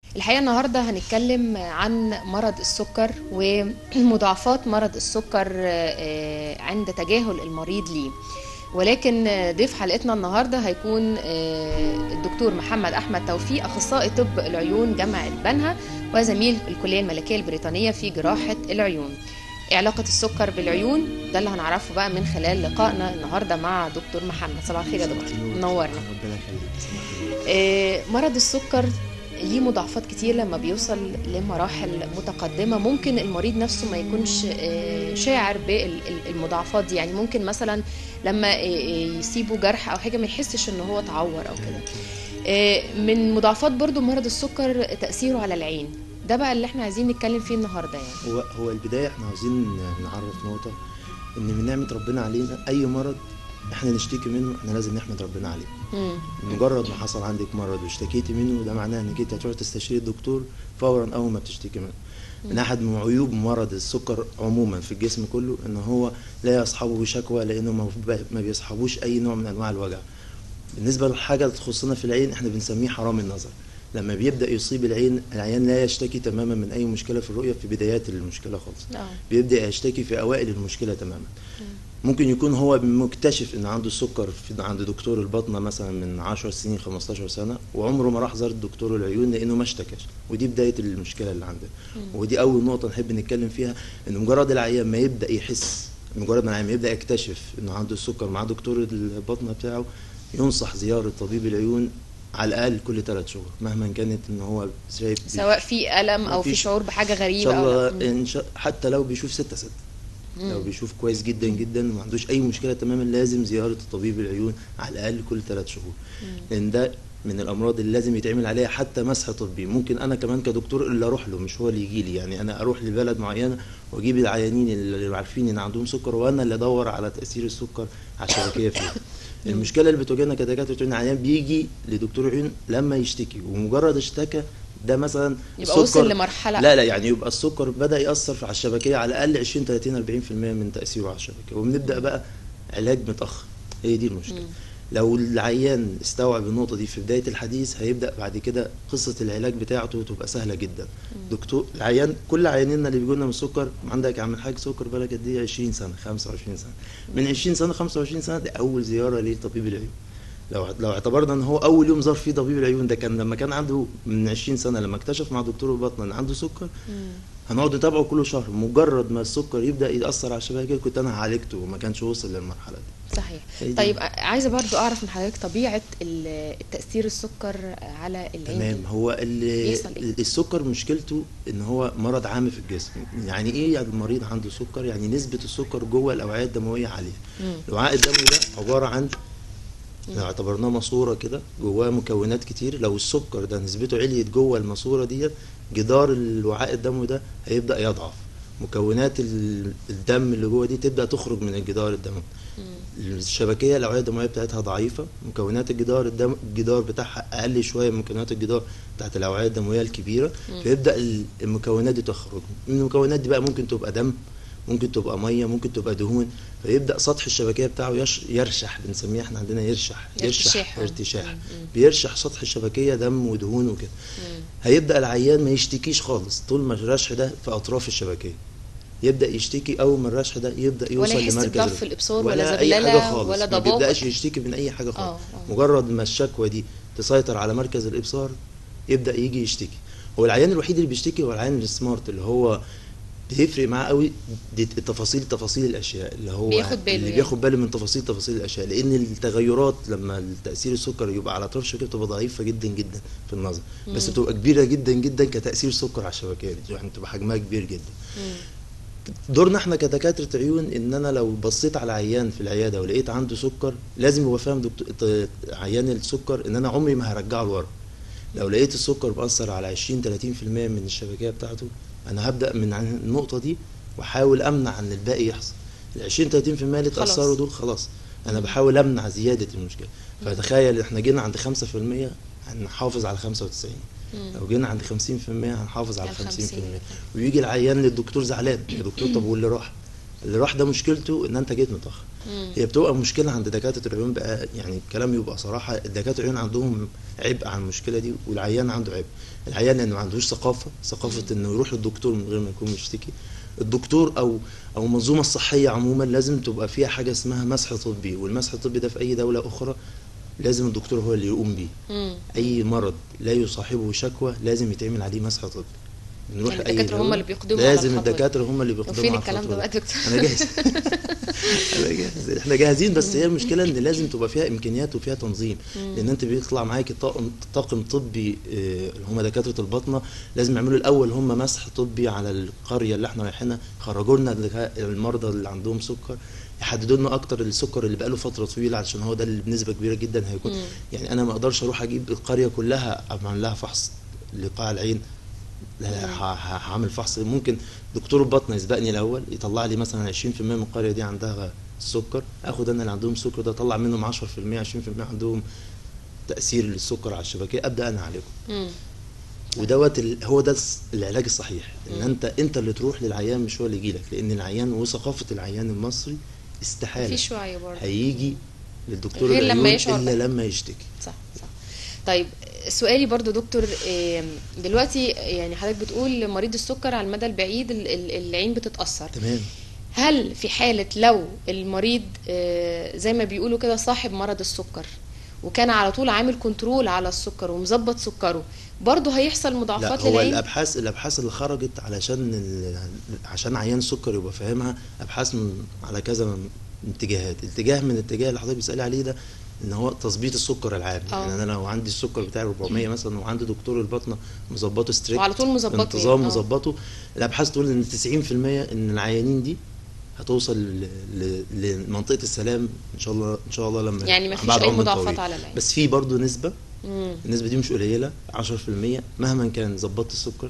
الحقيقة النهاردة هنتكلم عن مرض السكر ومضاعفات مرض السكر آه، عند تجاهل المريض ليه ولكن ضيف حلقتنا النهاردة هيكون آه، الدكتور محمد أحمد توفيق أخصائي طب العيون جامعة بنها وزميل الكلية الملكية البريطانية في جراحة العيون إيه علاقة السكر بالعيون ده اللي هنعرفه بقى من خلال لقائنا النهاردة مع دكتور محمد صباح الخير يا دكتور منورنا ربنا يخليك آه، مرض السكر ليه مضاعفات كتير لما بيوصل لمراحل متقدمة ممكن المريض نفسه ما يكونش آه، شاعر بالمضاعفات دي يعني ممكن مثلا لما آه، يسيبوا جرح أو حاجة ما يحسش إن هو اتعور أو كده آه، من مضاعفات برضو مرض السكر تأثيره على العين ده بقى اللي احنا عايزين نتكلم فيه النهاردة يعني هو هو البدايه احنا عاوزين نعرف نقطه ان من نعمه ربنا علينا اي مرض احنا نشتكي منه احنا لازم نحمد ربنا عليه مم. مجرد ما حصل عندك مرض واشتكيتي منه ده معناه انك انت هتروح تستشير الدكتور فورا اول ما بتشتكي منه من احد من عيوب مرض السكر عموما في الجسم كله ان هو لا يصحبه شكوى لانه ما- ما بيصحبوش اي نوع من انواع الوجع بالنسبه للحاجه اللي تخصنا في العين احنا بنسميه حرام النظر لما بيبدا يصيب العين العيان لا يشتكي تماما من اي مشكله في الرؤيه في بدايات المشكله خالص اه بيبدا يشتكي في اوائل المشكله تماما ممكن يكون هو مكتشف ان عنده السكر في عند دكتور البطنه مثلا من 10 سنين 15 سنه وعمره ما راح زار دكتور العيون لانه ما اشتكاش ودي بدايه المشكله اللي عنده ودي اول نقطه نحب نتكلم فيها ان مجرد العيان ما يبدا يحس مجرد ما العيان ما يبدا يكتشف انه عنده السكر مع دكتور البطنه بتاعه ينصح زياره طبيب العيون على الاقل كل ثلاث شهور مهما كانت ان هو شايف سواء في ألم أو في مفيش- شعور بحاجة ان غريبة شاء أو الله لا. مم. إن شاء حتى لو بيشوف ستة ستة لو مم. بيشوف كويس جدا جدا وما عندوش اي مشكله تماما لازم زياره طبيب العيون على الاقل كل ثلاث شهور لان ده من الامراض اللي لازم يتعمل عليها حتى مسح طبي ممكن انا كمان كدكتور اللي اروح له مش هو اللي يجي لي يعني انا اروح لبلد معينه واجيب العيانين اللي عارفين ان عندهم سكر وانا اللي ادور على تاثير السكر على الشبكيه فيهم المشكله اللي بتواجهنا كدكاتره عيون العيان بيجي لدكتور عيون لما يشتكي ومجرد اشتكى ده مثلا يبقى وصل السكر- لمرحلة لا لا يعني يبقى السكر بدا ياثر على الشبكيه على الاقل 20 30 40% من تاثيره على الشبكيه وبنبدا بقى علاج متاخر هي دي المشكله لو العيان استوعب النقطه دي في بدايه الحديث هيبدا بعد كده قصه العلاج بتاعته تبقى سهله جدا دكتور العيان كل عيانينا اللي بيجوا لنا من السكر عندك يا عم الحاج سكر بالك قد ايه 20 سنه 25 سنه من 20 سنه 25 سنه دي اول زياره لطبيب العيون لو لو اعتبرنا ان هو اول يوم زار فيه طبيب العيون ده كان لما كان عنده من 20 سنه لما اكتشف مع دكتور البطنه ان عنده سكر مم. هنقعد نتابعه كل شهر مجرد ما السكر يبدا ياثر على الشبكيه كنت انا عالجته وما كانش وصل للمرحله دي صحيح هي دي. طيب عايزه برضو اعرف من حضرتك طبيعه ال- التاثير السكر على العين تمام هو ال- بيحصل إيه؟ السكر مشكلته ان هو مرض عام في الجسم يعني ايه يعني المريض عنده سكر يعني نسبه السكر جوه الاوعيه الدمويه عاليه مم. الوعاء الدموي ده عباره عن لو اعتبرناه ماسوره كده جواه مكونات كتير لو السكر ده نسبته عليت جوه الماسوره ديت جدار الوعاء الدموي ده هيبدا يضعف مكونات ال- الدم اللي جوه دي تبدا تخرج من الجدار الدموي الشبكيه الاوعيه الدمويه بتاعتها ضعيفه مكونات الجدار الدم الجدار بتاعها اقل شويه من مكونات الجدار بتاعت الاوعيه الدمويه الكبيره فيبدا ال- المكونات دي تخرج من المكونات دي بقى ممكن تبقى دم ممكن تبقى ميه ممكن تبقى دهون فيبدا سطح الشبكيه بتاعه يش يرشح بنسميه احنا عندنا يرشح ارتشاح. يرشح ارتشاح مم. بيرشح سطح الشبكيه دم ودهون وكده مم. هيبدا العيان ما يشتكيش خالص طول ما الرشح ده في اطراف الشبكيه يبدا يشتكي اول ما الرشح ده يبدا يوصل ولا يحس لمركز بضعف الرئة. الإبصار ولا اي زغللة حاجه خالص ولا ما ضباب. بيبداش يشتكي من اي حاجه آه، خالص آه. مجرد ما الشكوى دي تسيطر على مركز الابصار يبدا يجي يشتكي هو العيان الوحيد اللي بيشتكي هو العيان السمارت اللي هو بيفرق معاه قوي دي التفاصيل تفاصيل الاشياء اللي هو بياخد باله اللي يعني. بياخد باله من تفاصيل تفاصيل الاشياء لان التغيرات لما التاثير السكر يبقى على اطراف الشبكيه بتبقى ضعيفه جدا جدا في النظر بس بتبقى كبيره جدا جدا كتاثير سكر على الشبكيه دي يعني بتبقى حجمها كبير جدا مم. دورنا احنا كدكاتره عيون ان انا لو بصيت على عيان في العياده ولقيت عنده سكر لازم يبقى فاهم دكتور ط- عيان السكر ان انا عمري ما هرجعه لورا لو لقيت السكر مأثر على 20 30% من الشبكيه بتاعته انا هبدا من عن النقطه دي واحاول امنع ان الباقي يحصل ال 20 30% اللي خلاص. اتاثروا دول خلاص انا بحاول امنع زياده المشكله فتخيل احنا جينا عند 5% هنحافظ على 95 مم. لو جينا عند 50% هنحافظ على على 50% 50. ويجي العيان للدكتور زعلان يا دكتور طب واللي راح اللي راح ده مشكلته ان انت جيت متاخر مم. هي بتبقى مشكله عند دكاتره العيون بقى يعني الكلام يبقى صراحه دكاتره العيون عندهم عبء عن المشكله دي والعيان عنده عبء العيان لانه ما عندوش ثقافه ثقافه انه يروح للدكتور من غير ما يكون مشتكي الدكتور او او المنظومه الصحيه عموما لازم تبقى فيها حاجه اسمها مسح طبي والمسح الطبي ده في اي دوله اخرى لازم الدكتور هو اللي يقوم بيه مم. اي مرض لا يصاحبه شكوى لازم يتعمل عليه مسح طبي بنروح يعني لأي الدكاترة هم دولة، اللي بيقدموا على لازم الخطوة دي. الدكاتره هم اللي بيقدموا وفين على الكلام الخطوة ده دي. بقى يا دكتور؟ انا جاهز انا جاهز احنا جاهزين بس هي المشكله ان لازم تبقى فيها امكانيات وفيها تنظيم لان انت بيطلع معاك طاقم طاقم طبي آه، اللي هم دكاتره الباطنه لازم يعملوا الاول هم مسح طبي على القريه اللي احنا رايحينها خرجوا لنا الدكا- المرضى اللي عندهم سكر يحددوا لنا اكتر السكر اللي بقاله فتره طويله علشان هو ده اللي بنسبه كبيره جدا هيكون مم. يعني انا ما اقدرش اروح اجيب القريه كلها اعمل لها فحص لقاع العين لا ه- ه- هعمل فحص ممكن دكتور البطنه يسبقني الاول يطلع لي مثلا 20% من القريه دي عندها السكر اخد انا اللي عندهم السكر ده اطلع منهم 10% 20% عندهم تاثير للسكر على الشبكيه ابدا انا اعالجهم مم. ودوت ال- هو ده الس- العلاج الصحيح ان انت انت اللي تروح للعيان مش هو اللي يجي لك لان العيان وثقافه العيان المصري استحاله مفيش وعي برضه هيجي للدكتور غير لما العيون يشعر الا بقى. لما يشتكي صح صح طيب سؤالي برضو دكتور آم، دلوقتي يعني حضرتك بتقول مريض السكر على المدى البعيد ال- ال- العين بتتأثر تمام هل في حالة لو المريض آه، زي ما بيقولوا كده صاحب مرض السكر وكان على طول عامل كنترول على السكر ومظبط سكره برضه هيحصل لا مضاعفات هو للعين الابحاث الابحاث اللي خرجت علشان ال- عشان عيان السكر يبقى فاهمها ابحاث من على كذا من اتجاهات اتجاه من الاتجاه اللي حضرتك بتسالي عليه ده ان هو تظبيط السكر العام آه. يعني انا لو عندي السكر بتاعي 400 مثلا وعندي دكتور البطنه مظبطه ستريكت وعلى طول مظبطه انتظام يعني، آه. مظبطه الابحاث تقول ان 90% ان العيانين دي هتوصل ل- ل- لمنطقه السلام ان شاء الله ان شاء الله لما يعني مفيش بعد أي عمر مضاعفات طويل. على العين. بس في برضه نسبه مم. النسبة دي مش قليلة 10% مهما كان ظبطت السكر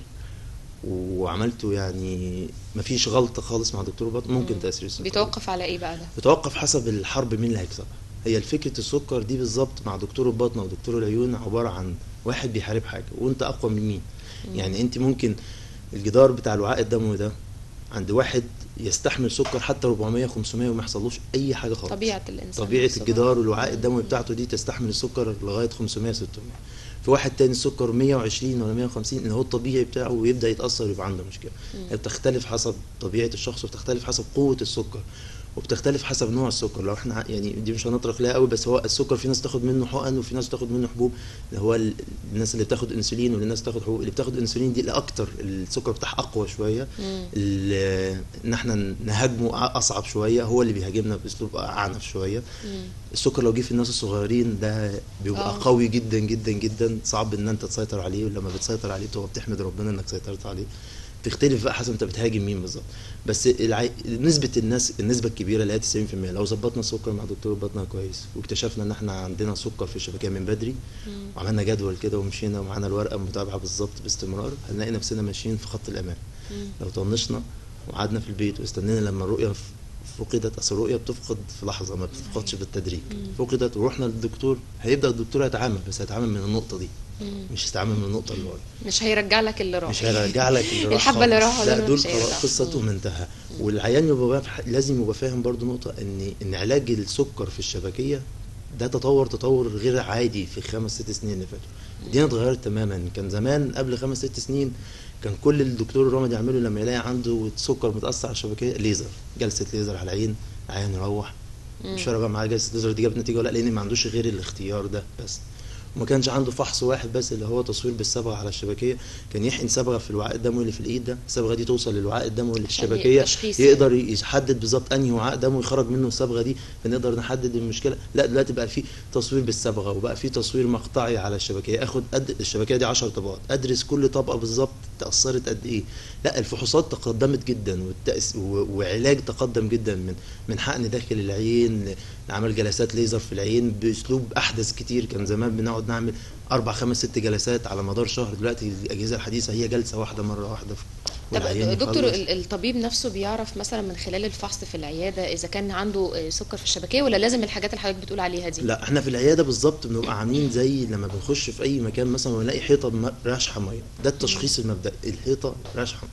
وعملته يعني مفيش غلطة خالص مع دكتور البطن ممكن تأثير السكر بيتوقف على ايه بقى ده بيتوقف حسب الحرب مين اللي هيكسبها هي الفكرة السكر دي بالظبط مع دكتور البطن ودكتور العيون عبارة عن واحد بيحارب حاجة وانت اقوى من مين يعني انت ممكن الجدار بتاع الوعاء الدموي ده عند واحد يستحمل سكر حتى 400 500 وما يحصلوش اي حاجة خالص طبيعة الإنسان طبيعه نفسه بقى. الجدار والوعاء الدموي بتاعته دي تستحمل السكر لغايه 500 600 في واحد تاني السكر 120 ولا 150 اللي هو الطبيعي بتاعه ويبدا يتاثر يبقى عنده مشكله هي بتختلف حسب طبيعه الشخص وبتختلف حسب قوه السكر وبتختلف حسب نوع السكر لو احنا يعني دي مش هنطرق ليها قوي بس هو السكر في ناس تاخد منه حقن وفي ناس تاخد منه حبوب اللي هو ال- الناس اللي بتاخد انسولين والناس تاخد حبوب اللي بتاخد انسولين دي الاكتر السكر بتاعها اقوى شويه مم. ال- ان احنا نهاجمه اصعب شويه هو اللي بيهاجمنا باسلوب اعنف شويه مم. السكر لو جه في الناس الصغيرين ده بيبقى آه. أوه. قوي جدا جدا جدا صعب ان انت تسيطر عليه ولما بتسيطر عليه بتبقى بتحمد ربنا انك سيطرت عليه تختلف بقى حسب انت بتهاجم مين بالظبط بس العي... نسبه الناس النسبه الكبيره اللي هي 90% لو ظبطنا السكر مع دكتور البطنه كويس واكتشفنا ان احنا عندنا سكر في الشبكيه من بدري وعملنا جدول كده ومشينا ومعانا الورقه متابعه بالظبط باستمرار هنلاقي نفسنا ماشيين في خط الامان مم. لو طنشنا وقعدنا في البيت واستنينا لما الرؤيه ف- فقدت اصل الرؤيه بتفقد في لحظه ما بتفقدش بالتدريج فقدت ورحنا للدكتور هيبدا الدكتور يتعامل بس هيتعامل من النقطه دي مم. مش هيتعامل من النقطه اللي ورا مش هيرجع لك اللي راح مش هيرجع لك اللي راح الحبة اللي خالص. راحوا لا دول دول مش هيرجعوا. قصتهم انتهى والعيان يبقى فاهم- لازم يبقى فاهم برضو نقطه ان ان علاج السكر في الشبكيه ده تطور تطور غير عادي في خمس ست سنين اللي فاتوا الدنيا اتغيرت تماما كان زمان قبل خمس ست سنين كان كل الدكتور الرمد يعمله لما يلاقي عنده سكر متاثر على الشبكيه ليزر جلسه ليزر على العين العيان يروح مش فارقه بقى معاه جلسه ليزر دي جابت نتيجه ولا لا لان ما عندوش غير الاختيار ده بس وما كانش عنده فحص واحد بس اللي هو تصوير بالصبغه على الشبكيه كان يحقن صبغه في الوعاء الدموي اللي في الايد ده الصبغه دي توصل للوعاء الدموي اللي في عشان الشبكيه تشخيص يقدر يحدد بالظبط انهي وعاء دموي يخرج منه الصبغه دي فنقدر نحدد المشكله لا دلوقتي بقى في تصوير بالصبغه وبقى في تصوير مقطعي على الشبكيه اخد قد الشبكيه دي 10 طبقات ادرس كل طبقه بالظبط تاثرت قد ايه لا الفحوصات تقدمت جدا والتأس... و... وعلاج تقدم جدا من من حقن داخل العين ل- لعمل جلسات ليزر في العين باسلوب احدث كتير كان زمان بنقعد نعمل اربع خمس ست جلسات على مدار شهر دلوقتي الاجهزه الحديثه هي جلسه واحده مره واحده والعيان طب دكتور يخلص. ال- الطبيب نفسه بيعرف مثلا من خلال الفحص في العياده اذا كان عنده آه، سكر في الشبكيه ولا لازم الحاجات اللي حضرتك بتقول عليها دي لا احنا في العياده بالظبط بنبقى عاملين زي لما بنخش في اي مكان مثلا ونلاقي حيطه م- راشحه ميه ده التشخيص المبدئي الحيطه راشحه ميه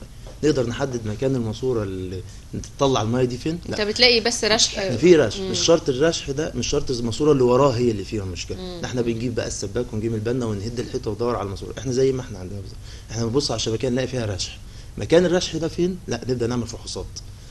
نقدر نحدد مكان الماسوره اللي تطلع الميه دي فين انت بتلاقي بس رشح احنا في رشح مش شرط الرشح ده مش شرط الماسوره اللي وراه هي اللي فيها مشكله احنا بنجيب بقى السباك ونجيب البنا ونهد الحيطه وندور على الماسوره احنا زي ما احنا عندنا بالظبط احنا بنبص على الشبكيه نلاقي فيها رشح مكان الرشح ده فين لا نبدا نعمل فحوصات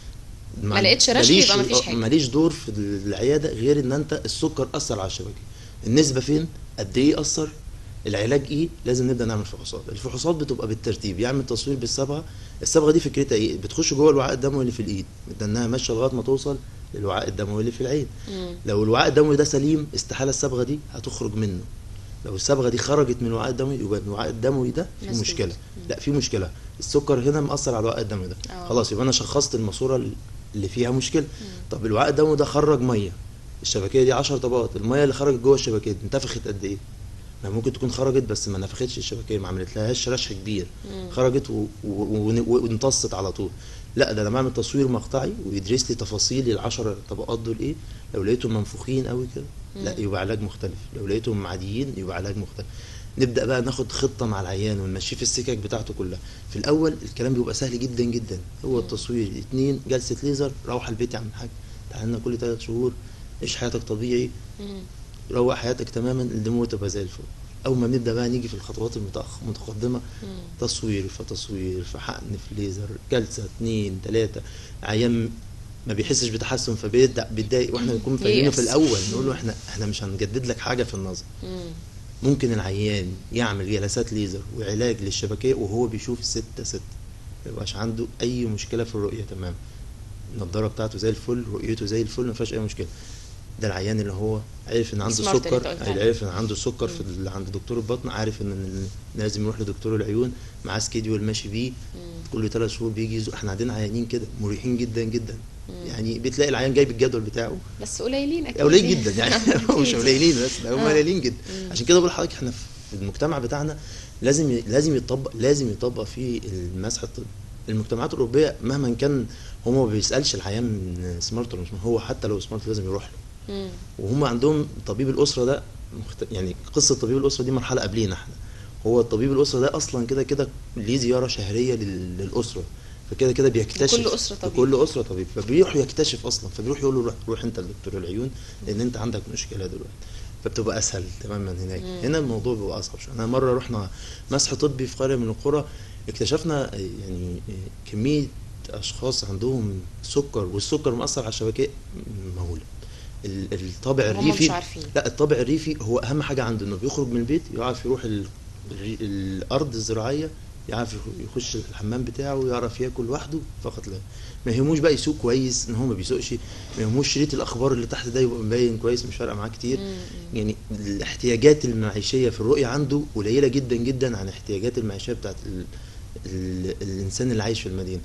ما لقيتش رشح ماليش- يبقى مفيش حاجة. ماليش دور في العياده غير ان انت السكر اثر على الشبكيه النسبه فين قد ايه اثر العلاج ايه لازم نبدا نعمل فحوصات الفحوصات بتبقى بالترتيب يعمل تصوير بالصبغه الصبغه دي فكرتها ايه بتخش جوه الوعاء الدموي اللي في الايد انها ماشيه لغايه ما توصل للوعاء الدموي اللي في العين مم. لو الوعاء الدموي ده سليم استحاله الصبغه دي هتخرج منه لو الصبغه دي خرجت من الوعاء الدموي يبقى الوعاء الدموي ده في مسدود. مشكله لا في مشكله السكر هنا مأثر على الوعاء الدموي ده آه. خلاص يبقى انا شخصت الماسوره اللي فيها مشكله طب الوعاء الدموي ده خرج ميه الشبكيه دي 10 طبقات الميه اللي خرجت جوه الشبكيه دي انتفخت قد ايه ما ممكن تكون خرجت بس ما نفختش الشبكيه ما عملتلهاش رشح كبير خرجت و- و- و- وامتصت على طول لا ده انا بعمل تصوير مقطعي ويدرس لي تفاصيل العشر طبقات دول ايه لو لقيتهم منفوخين قوي كده لا يبقى علاج مختلف لو لقيتهم عاديين يبقى علاج مختلف نبدا بقى ناخد خطه مع العيان ونمشيه في السكك بتاعته كلها في الاول الكلام بيبقى سهل جدا جدا هو التصوير اتنين جلسه ليزر روح البيت يا عم الحاج تعال لنا كل ثلاث شهور عيش حياتك طبيعي مم. روق حياتك تماما الدموع تبقى زي الفل اول ما بنبدا بقى نيجي في الخطوات المتأخ- المتقدمه مم. تصوير في تصوير في حقن في ليزر جلسه اتنين تلاته عيان ما بيحسش بتحسن فبيبدا بيتضايق واحنا بنكون فاهمينه في ييأس. الاول نقول له احنا احنا مش هنجدد لك حاجه في النظر مم. ممكن العيان يعمل جلسات ليزر وعلاج للشبكيه وهو بيشوف ستة ستة ما يبقاش عنده اي مشكله في الرؤيه تمام النضاره بتاعته زي الفل رؤيته زي الفل ما فيهاش اي مشكله ده العيان اللي هو عارف ان عنده سمارت اللي سكر انت قلت عليه. عارف ان عنده سكر في ال- عند دكتور البطن عارف ان ال- لازم يروح لدكتور العيون معاه سكيدول ماشي بيه كل ثلاث شهور بيجي يزور احنا عندنا عيانين كده مريحين جدا جدا يعني بتلاقي العيان جايب الجدول بتاعه بس قليلين اكيد قليل جدا يعني هو مش أكيد. قليلين بس ده هم آه. قليلين جدا عشان كده بقول لحضرتك احنا في المجتمع بتاعنا لازم ي- لازم يطبق لازم يطبق فيه المسح الطبي المجتمعات الاوروبيه مهما كان هو ما بيسالش العيان سمارت ولا مش هو حتى لو سمارت لازم يروح له مم. وهم عندهم طبيب الاسره ده مخت... يعني قصه طبيب الاسره دي مرحله قبلينا احنا هو الطبيب الاسره ده اصلا كده كده ليه زياره شهريه لل... للاسره فكده كده بيكتشف لكل أسرة طبيب. لكل اسره طبيب فبيروح يكتشف اصلا فبيروح يقول له روح, روح انت لدكتور العيون لان انت عندك مشكله دلوقتي فبتبقى اسهل تماما هناك هنا الموضوع بيبقى اصعب شويه انا مره رحنا مسح طبي في قريه من القرى اكتشفنا يعني كميه اشخاص عندهم سكر والسكر مأثر على الشبكيه مهوله ال- الطابع هم الريفي مش عارفين. لا الطابع الريفي هو اهم حاجه عنده انه بيخرج من البيت يعرف يروح ال... الري- الارض الزراعيه يعرف يخ- يخش الحمام بتاعه ويعرف ياكل لوحده فقط لا ما يهموش بقى يسوق كويس ان هو ما بيسوقش ما يهموش شريط الاخبار اللي تحت ده يبقى مبين كويس مش فارقه معاه كتير يعني الاحتياجات المعيشيه في الرؤيه عنده قليله جدا جدا عن الاحتياجات المعيشيه بتاعت ال... ال... الانسان اللي عايش في المدينه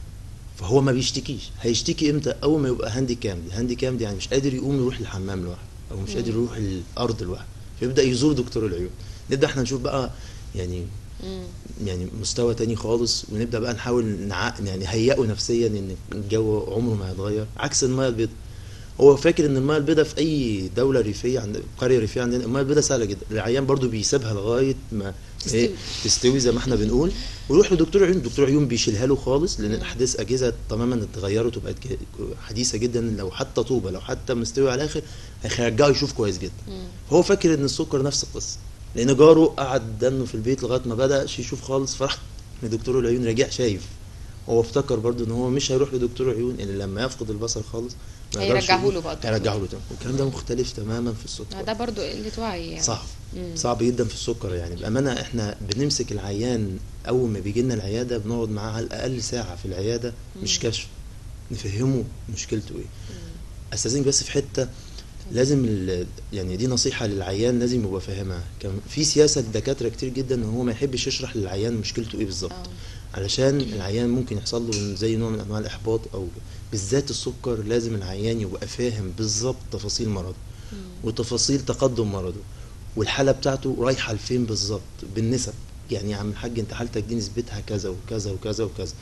فهو ما بيشتكيش هيشتكي امتى اول ما يبقى هاندي كام دي هاندي كام دي يعني مش قادر يقوم يروح الحمام لوحده او مش قادر يروح الارض لوحده فيبدا يزور دكتور العيون نبدا احنا نشوف بقى يعني مم. يعني مستوى تاني خالص ونبدا بقى نحاول نع... يعني نهيئه نفسيا ان الجو عمره ما هيتغير عكس الميه البيضاء هو فاكر ان الميه البيضاء في اي دوله ريفيه عند قريه ريفيه عندنا الميه البيضاء سهله جدا العيان برضو بيسيبها لغايه ما تستوي. إيه تستوي زي ما احنا بنقول ويروح لدكتور عيون دكتور عيون بيشيلها له خالص لان الاحداث اجهزه تماما اتغيرت وبقت ج- حديثه جدا لو حتى طوبه لو حتى مستوي على الاخر هيرجعه يشوف كويس جدا هو فاكر ان السكر نفس القصه لان جاره قعد دنه في البيت لغايه ما بدا يشوف خالص فراح لدكتور العيون رجع شايف هو افتكر برضو ان هو مش هيروح لدكتور عيون الا لما يفقد البصر خالص ما يقدرش هيرجعه يقول- له بقى الدكتور. هيرجعه له تاني والكلام ده مختلف تماما في السكر ده برضو قلة وعي يعني صعب مم. صعب جدا في السكر يعني بامانه احنا بنمسك العيان اول ما بيجي لنا العياده بنقعد معاه على الاقل ساعه في العياده مش كشف نفهمه مشكلته ايه استاذنك بس في حته لازم ال- يعني دي نصيحه للعيان لازم يبقى فاهمها كان في سياسه للدكاتره كتير جدا ان هو ما يحبش يشرح للعيان مشكلته ايه بالظبط آه. علشان العيان ممكن يحصل له زي نوع من انواع الاحباط او بالذات السكر لازم العيان يبقى فاهم بالظبط تفاصيل مرضه وتفاصيل تقدم مرضه والحاله بتاعته رايحه لفين بالظبط بالنسب يعني يا عم الحاج انت حالتك دي نسبتها كذا وكذا وكذا وكذا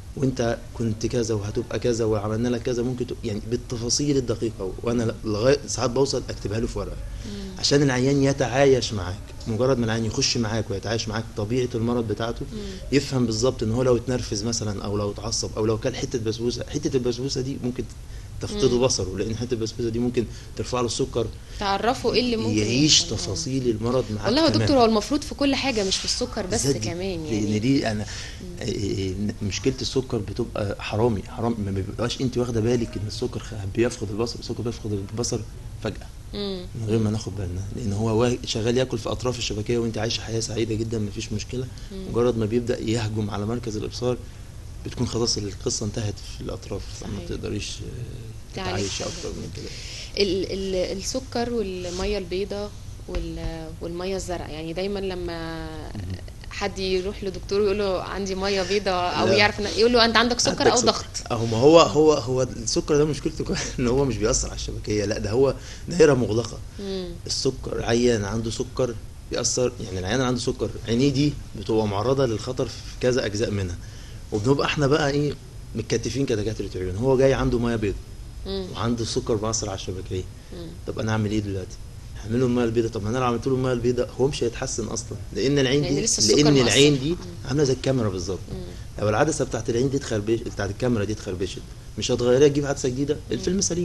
وانت كنت كذا وهتبقى كذا وعملنا لك كذا ممكن تبقى يعني بالتفاصيل الدقيقه وانا لغايه ساعات بوصل اكتبها له في ورقه عشان العيان يتعايش معاك مجرد ما العيان يخش معاك ويتعايش معاك طبيعه المرض بتاعته يفهم بالظبط ان هو لو اتنرفز مثلا او لو اتعصب او لو كل حته بسبوسه حته البسبوسه دي ممكن تفقده بصره لان حته البسبوسه دي ممكن ترفع له السكر تعرفوا ايه اللي ممكن يعيش يحصل. آه. تفاصيل المرض معاك والله يا تمام. دكتور هو المفروض في كل حاجه مش في السكر بس بالذات دي. كمان لان يعني دي انا إيه، مشكله السكر بتبقى حرامي حرام ما بيبقاش انت واخده بالك ان السكر خ- بيفقد البصر السكر بيفقد البصر فجاه مم. من غير ما ناخد بالنا لان هو وا- شغال ياكل في اطراف الشبكيه وانت عايشه حياه سعيده جدا مفيش مشكله مجرد ما بيبدا يهجم على مركز الابصار بتكون خلاص القصه انتهت في الاطراف ما صحيح. تقدرش آه، تعالج تتعايشي حاجة. اكتر من كده ال ال السكر والميه البيضاء وال والميه الزرقاء يعني دايما لما حد يروح لدكتور ويقول له عندي ميه بيضاء او لا. يعرف إن- يقول له انت عندك سكر عندك او ضغط اهو ما هو هو هو السكر ده مشكلته كمان ان هو مش بيأثر على الشبكيه لا ده هو دايره مغلقه مم. السكر عيان عنده سكر بيأثر يعني العيان اللي عنده سكر عينيه دي بتبقى معرضة للخطر في كذا أجزاء منها وبنبقى احنا بقى ايه متكتفين كدكاترة عيون هو جاي عنده ميه بيضاء مم. وعنده سكر بيأثر على الشبكية مم. طب انا اعمل ايه دلوقتي؟ هعمل له الميه البيضاء طب ما انا لو عملت له الميه البيضاء هو مش هيتحسن اصلا لان العين لأن دي لسه السكر لان مؤثر. العين دي مم. عامله زي الكاميرا بالظبط مم. لو العدسه بتاعت العين دي اتخربش بتاعت الكاميرا دي اتخربشت مش هتغيريها تجيب عدسه جديده الفيلم سليم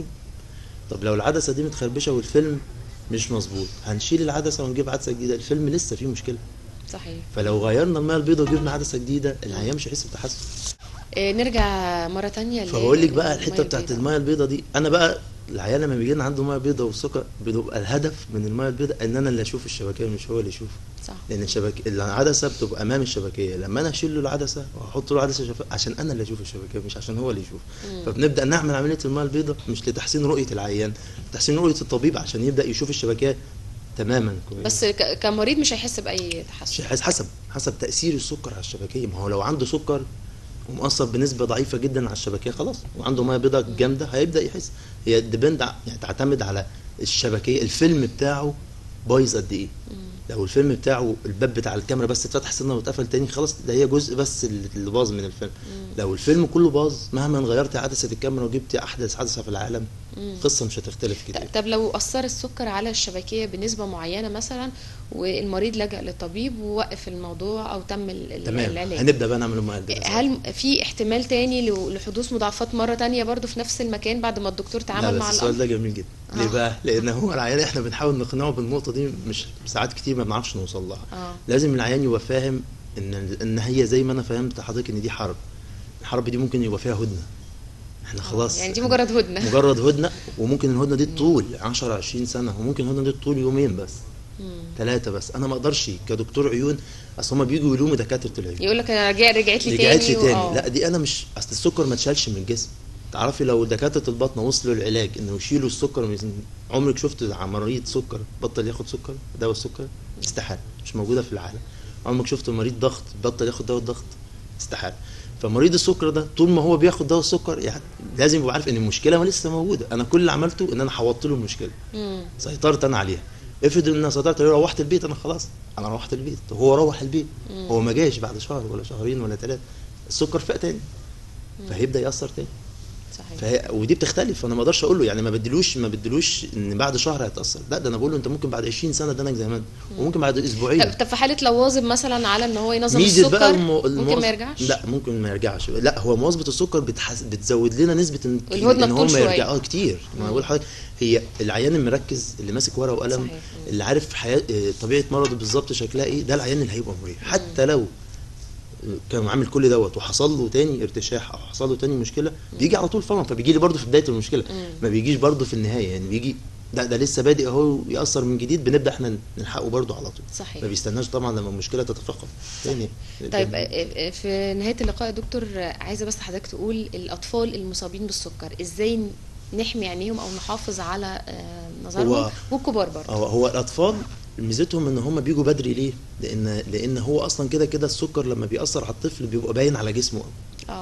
طب لو العدسه دي متخربشه والفيلم مش مظبوط هنشيل العدسه ونجيب عدسه جديده الفيلم لسه فيه مشكله صحيح فلو غيرنا الميه البيضاء وجبنا عدسه جديده العيان مش هيحس بتحسن آه، نرجع مرة تانية ل- فبقول لك بقى للمية الحته بتاعت البيضاء. الميه البيضاء دي انا بقى العيان لما بيجي لنا عنده ميه بيضاء والسكر بيبقى الهدف من الميه البيضاء ان انا اللي اشوف الشبكيه مش هو اللي يشوف صح لان الشبكه العدسه بتبقى امام الشبكيه لما انا اشيل له العدسه واحط له عدسه شفاف عشان انا اللي اشوف الشبكيه مش عشان هو اللي يشوف مم. فبنبدا نعمل عمليه الميه البيضاء مش لتحسين رؤيه العيان لتحسين رؤيه الطبيب عشان يبدا يشوف الشبكيه تماما كويس بس ك- كمريض مش هيحس بأي مش تحسن حس- حسب حسب تاثير السكر على الشبكيه ما هو لو عنده سكر ومؤثر بنسبه ضعيفه جدا على الشبكيه خلاص وعنده ميه بيضاء جامده هيبدا يحس هي ديبند يعني تعتمد على الشبكيه الفيلم بتاعه بايظ قد ايه لو الفيلم بتاعه الباب بتاع الكاميرا بس اتفتح سنه واتقفل تاني خلاص ده هي جزء بس اللي اللي باظ من الفيلم لو الفيلم كله باظ مهما غيرت عدسه الكاميرا وجبت احدث عدسه في العالم مم. القصه مش هتختلف كتير ط- طب لو أثر السكر على الشبكية بنسبة معينة مثلا والمريض لجأ للطبيب ووقف الموضوع أو تم ال- ال- تمام العلاج هنبدا بقى نعمل الميه البيضاء هل في احتمال تاني ل- لحدوث مضاعفات مرة تانية برضو في نفس المكان بعد ما الدكتور لا تعامل بس مع السؤال الأمر؟ ده جميل جدا ليه آه. بقى لان هو العيان احنا بنحاول نقنعه بالنقطه دي مش ساعات كتير ما بنعرفش نوصل لها اه لازم العيان يبقى فاهم ان ان هي زي ما انا فهمت حضرتك ان دي حرب الحرب دي ممكن يبقى فيها هدنه احنا خلاص يعني دي مجرد هدنة مجرد هدنه وممكن الهدنه دي تطول 10 20 سنه وممكن الهدنه دي تطول يومين بس مم. ثلاثه بس انا ما اقدرش كدكتور عيون اصل هما بيجوا يلوموا دكاتره العيون يقول لك انا رجع رجعت لي رجعت تاني لي تاني وآه. لا دي انا مش اصل السكر ما اتشالش من الجسم تعرفي لو دكاتره البطنه وصلوا العلاج انه يشيلوا السكر من عمرك شفت مريض سكر بطل ياخد سكر دواء السكر استحاله مش موجوده في العالم عمرك شفت مريض ضغط بطل ياخد دواء الضغط استحاله فمريض السكر ده طول ما هو بياخد دواء السكر يعني لازم يبقى عارف ان المشكله ما لسه موجوده انا كل اللي عملته ان انا حوطت له المشكله مم. سيطرت انا عليها افرض ان انا سيطرت عليه روحت البيت انا خلاص انا روحت البيت هو روح البيت مم. هو ما جاش بعد شهر ولا شهرين ولا ثلاثه السكر فاق تاني فهيبدا ياثر تاني صحيح فهي ودي بتختلف انا ما اقدرش اقول له يعني ما بديلوش ما بديلوش ان بعد شهر هيتاثر لا ده انا بقول له انت ممكن بعد 20 سنه دنك زي ما انت وممكن بعد اسبوعين طب, طب في حالة لو واظب مثلا على ان هو ينظم ميزه السكر بقى المو... ممكن المواظ- ما يرجعش لا ممكن ما يرجعش لا هو مواظبه السكر بتحس... بتزود لنا نسبه ان الهدنة ان هو بطول ما شوية. يرجع اه كتير ما مم. بقول لحضرتك هي العيان المركز اللي ماسك ورقه وقلم صحيح. مم. اللي عارف حياه آه، طبيعه مرضه بالظبط شكلها ايه ده العيان اللي هيبقى مريح حتى لو كان عامل كل دوت وحصل له تاني ارتشاح او حصل له تاني مشكله بيجي على طول فورا فبيجي لي برضه في بدايه المشكله مم. ما بيجيش برضه في النهايه يعني بيجي ده ده لسه بادئ اهو ياثر من جديد بنبدا احنا نلحقه برضه على طول صحيح. ما بيستناش طبعا لما المشكله تتفاقم تاني طيب آه، آه، في نهاية اللقاء يا دكتور آه، عايزة بس حضرتك تقول الأطفال المصابين بالسكر ازاي نحمي عينيهم أو نحافظ على آه، نظرهم هو- والكبار برضه هو هو الاطفال ميزتهم ان هم بيجوا بدري ليه؟ لان لان هو اصلا كده كده السكر لما بيأثر على الطفل بيبقى باين على جسمه قوي. اه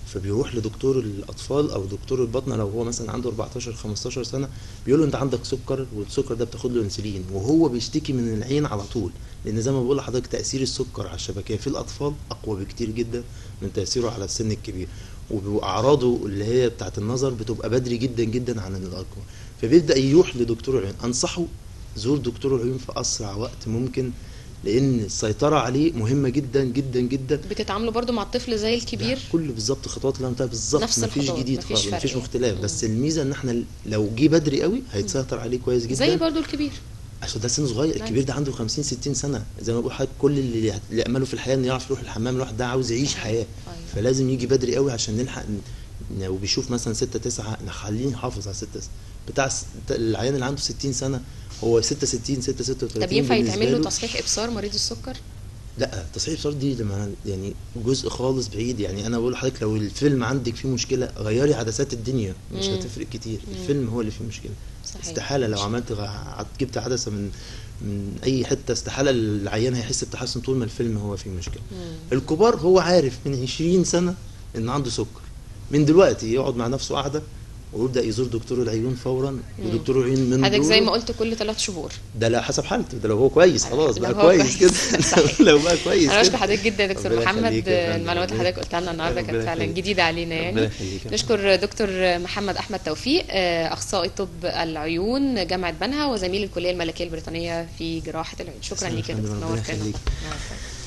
فبيروح لدكتور الاطفال او دكتور البطنه لو هو مثلا عنده 14 15 سنه بيقول له انت عندك سكر والسكر ده بتاخد له انسولين وهو بيشتكي من العين على طول لان زي ما بقول لحضرتك تاثير السكر على الشبكيه في الاطفال اقوى بكتير جدا من تاثيره على السن الكبير واعراضه اللي هي بتاعه النظر بتبقى بدري جدا جدا عن الاكبر فبيبدا يروح لدكتور العيون انصحه زور دكتور العيون في اسرع وقت ممكن لان السيطره عليه مهمه جدا جدا جدا بتتعاملوا برضو مع الطفل زي الكبير كل بالظبط الخطوات اللي انا قلتها بالظبط نفس مفيش الخطوات، جديد مفيش خالص فرق مفيش يعني. اختلاف مم. بس الميزه ان احنا لو جه بدري قوي هيتسيطر عليه كويس جدا زي برضو الكبير عشان ده سن صغير الكبير ده عنده 50 60 سنه زي ما بقول حضرتك كل اللي اللي امله في الحياه انه يعرف يروح الحمام الواحد ده عاوز يعيش صحيح. حياه أيوة. فلازم يجي بدري قوي عشان نلحق ن- لو بيشوف مثلا 6 9 نخليه يحافظ على 6 بتاع س- العيان اللي عنده 60 سنه هو 66 6 36 طب ينفع بالنسبة يتعمل له له- تصحيح ابصار مريض السكر لا تصحيح الابصار دي لما يعني جزء خالص بعيد يعني انا بقول لحضرتك لو الفيلم عندك فيه مشكله غيري عدسات الدنيا مش مم. هتفرق كتير مم. الفيلم هو اللي فيه مشكله صحيح استحاله لو عملت غ- ع- جبت عدسه من من اي حته استحاله العيان هيحس بتحسن طول ما الفيلم هو فيه مشكله مم. الكبار هو عارف من 20 سنه ان عنده سكر من دلوقتي يقعد مع نفسه قاعده ويبدا يزور دكتور العيون فورا ودكتور العيون من حضرتك زي دوره- ما قلت كل ثلاث شهور ده لا حسب حالته ده لو هو كويس خلاص لو بقى هو كويس كويس. كده صحيح. لو بقى كويس انا بشكر كده. حضرتك جدا يا دكتور ربنا محمد يخليك يا فندم. المعلومات اللي حضرتك قلتها لنا النهارده ربنا كانت فعلا يخليك. جديده علينا ربنا يعني يخليك يا نشكر دكتور محمد احمد توفيق آه، اخصائي طب العيون جامعه بنها وزميل الكليه الملكيه البريطانيه في جراحه العيون شكرا تسلم يا ليك يا فندم، دكتور ربنا نورتنا يخليك. نورتنا.